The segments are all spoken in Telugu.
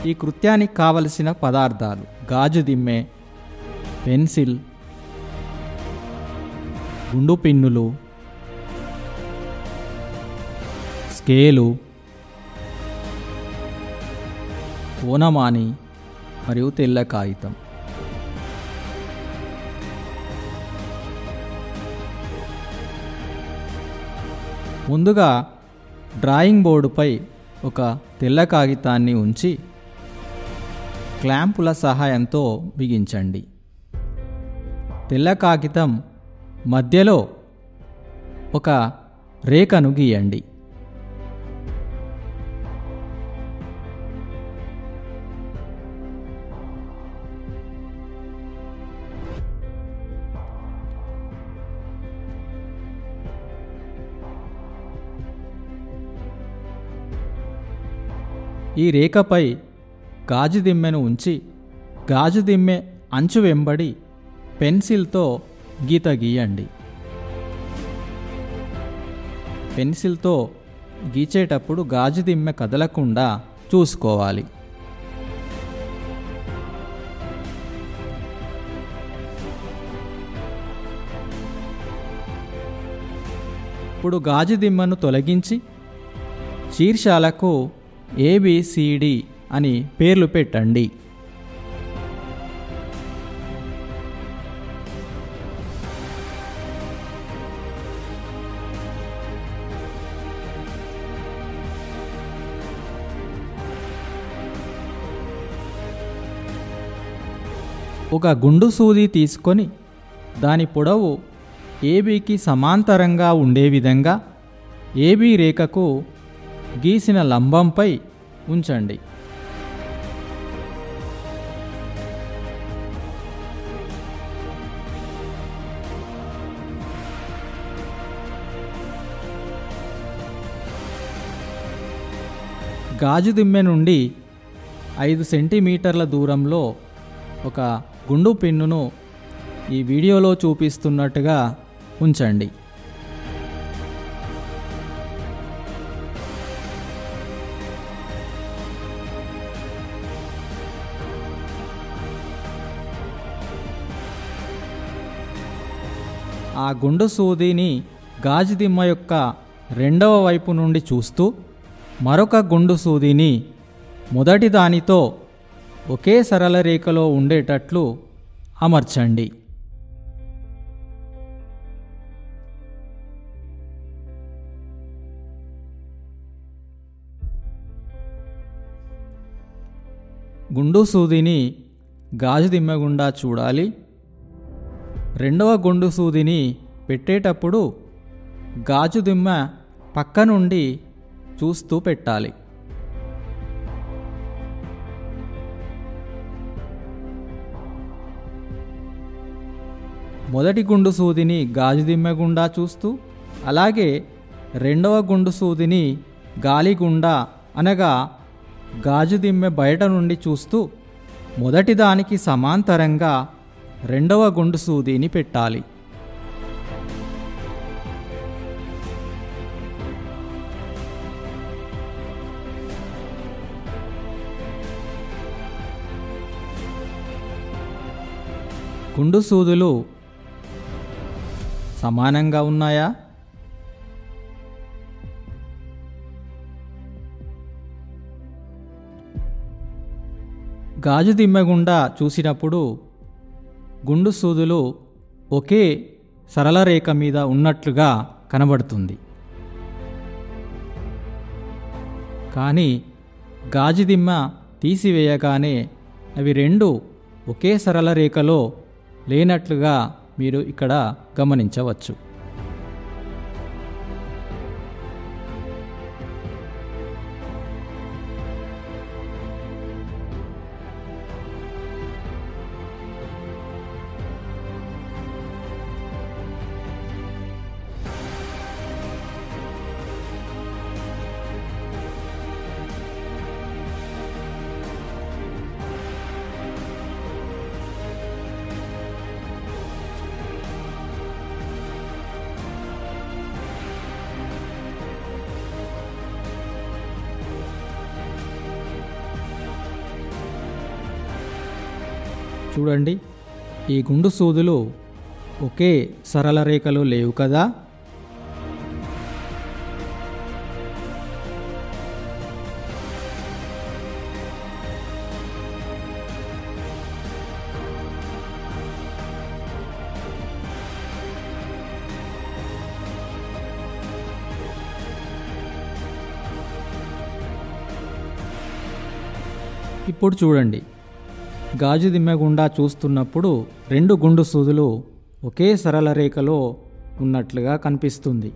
ఈ కృత్యానికి కావలసిన పదార్థాలు గాజు దిమ్మె పెన్సిల్ గుండు పిన్నులు స్కేలు ఓనమాని మరియు తెల్ల కాగితం ముందుగా డ్రాయింగ్ బోర్డుపై ఒక తెల్ల కాగితాన్ని ఉంచి క్లాంపుల సహాయంతో బిగించండి తెల్ల కాగితం మధ్యలో ఒక రేఖను గీయండి ఈ రేఖపై గాజు దిమ్మెను ఉంచి గాజు దిమ్మె అంచు వెంబడి పెన్సిల్తో గీత గీయండి పెన్సిల్తో గీచేటప్పుడు గాజు దిమ్మె కదలకుండా చూసుకోవాలి ఇప్పుడు గాజు దిమ్మను తొలగించి శీర్షాలకు ఏబిసిడి అని పేర్లు పెట్టండి ఒక గుండు సూది తీసుకొని దాని పొడవు ఏబీకి సమాంతరంగా ఉండే విధంగా ఏబీ రేఖకు గీసిన లంబంపై ఉంచండి గాజు దిమ్మె నుండి ఐదు సెంటీమీటర్ల దూరంలో ఒక గుండు పిన్నును ఈ వీడియోలో చూపిస్తున్నట్టుగా ఉంచండి ఆ గుండు సూదిని గాజు దిమ్మ యొక్క రెండవ వైపు నుండి చూస్తూ మరొక గుండు సూదిని మొదటి దానితో ఒకే సరళ రేఖలో ఉండేటట్లు అమర్చండి గుండు సూదిని గాజు దిమ్మ గుండా చూడాలి రెండవ గుండు సూదిని పెట్టేటప్పుడు గాజు దిమ్మ పక్క నుండి చూస్తూ పెట్టాలి మొదటి గుండు సూదిని గాజు దిమ్మె గుండా చూస్తూ అలాగే రెండవ గుండు సూదిని గాలి గుండా అనగా గాజు దిమ్మె బయట నుండి చూస్తూ మొదటి దానికి సమాంతరంగా రెండవ గుండు సూదిని పెట్టాలి గుండు సూదులు సమానంగా ఉన్నాయా గాజు దిమ్మె గుండా చూసినప్పుడు గుండు సూదులు ఒకే సరళ రేఖ మీద ఉన్నట్లుగా కనబడుతుంది కానీ గాజు దిమ్మ తీసివేయగానే అవి రెండు ఒకే సరళ రేఖలో లేనట్లుగా మీరు ఇక్కడ గమనించవచ్చు చూడండి ఈ గుండు సూదులు ఒకే సరళ రేఖలో లేవు కదా ఇప్పుడు చూడండి గాజు దిమ్మె గుండా చూస్తున్నప్పుడు రెండు గుండు సూదులు ఒకే సరళ రేఖలో ఉన్నట్లుగా కనిపిస్తుంది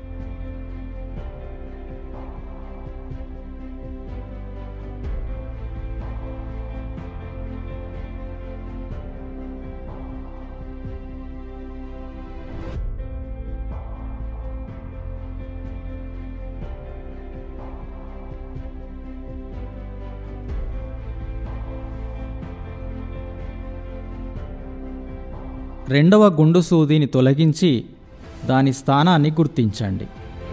రెండవ గుండు సూదిని తొలగించి దాని స్థానాన్ని గుర్తించండి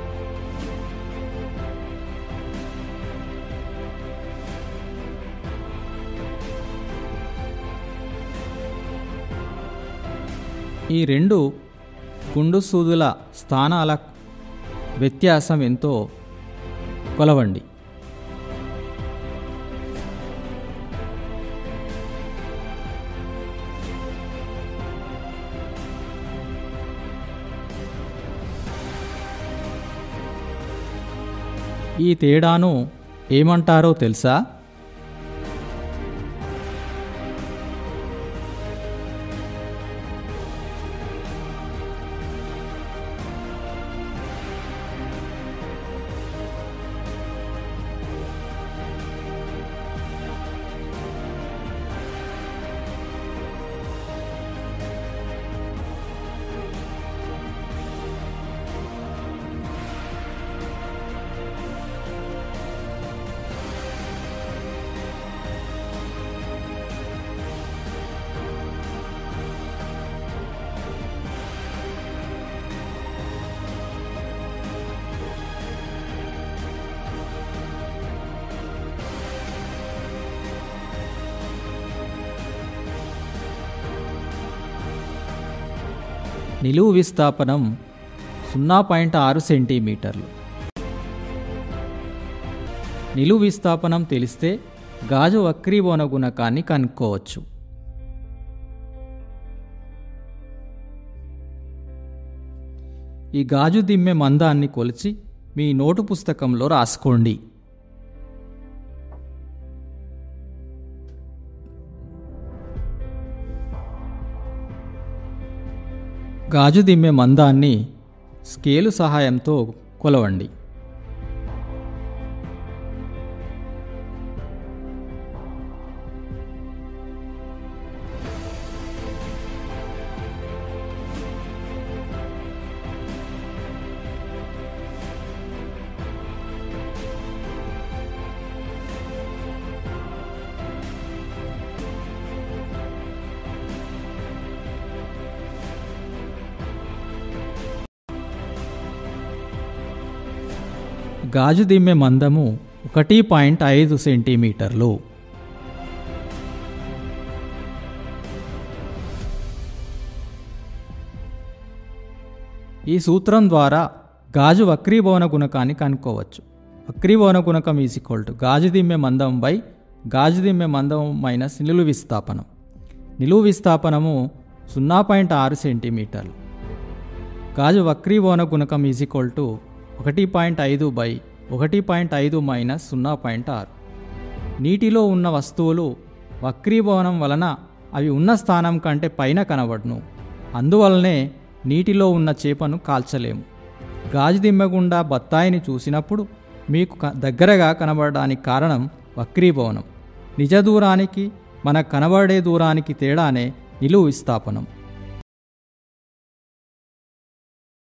ఈ రెండు గుండు సూదుల స్థానాల వ్యత్యాసం ఎంతో కొలవండి ఈ తేడాను ఏమంటారో తెలుసా నిలువు విస్థాపనం సున్నా పాయింట్ ఆరు సెంటీమీటర్లు నిలువు విస్థాపనం తెలిస్తే గాజు వక్రీభవన గుణకాన్ని కనుక్కోవచ్చు ఈ గాజు దిమ్మె మందాన్ని కొలిచి మీ నోటు పుస్తకంలో రాసుకోండి గాజు దిమ్మె మందాన్ని స్కేలు సహాయంతో కొలవండి గాజు దిమ్మె మందము ఒకటి పాయింట్ ఐదు సెంటీమీటర్లు ఈ సూత్రం ద్వారా గాజు వక్రీభవన గుణకాన్ని కనుక్కోవచ్చు వక్రీభవన గుణకం ఈజ్ ఈక్వల్ టు గాజు దిమ్మె మందం బై గాజు దిమ్మె మందం మైనస్ నిలువు విస్థాపనం నిలువు విస్థాపనము సున్నా పాయింట్ ఆరు సెంటీమీటర్లు గాజు వక్రీభవన గుణకం ఈజ్ ఈక్వల్ టు ఒకటి పాయింట్ ఐదు బై ఒకటి పాయింట్ ఐదు మైనస్ సున్నా పాయింట్ ఆరు నీటిలో ఉన్న వస్తువులు వక్రీభవనం వలన అవి ఉన్న స్థానం కంటే పైన కనబడును అందువలనే నీటిలో ఉన్న చేపను కాల్చలేము గాజు దిమ్మె గుండా బత్తాయిని చూసినప్పుడు మీకు క- దగ్గరగా కనబడడానికి కారణం వక్రీభవనం నిజ దూరానికి మనకు కనబడే దూరానికి తేడానే నిలువు విస్థాపనం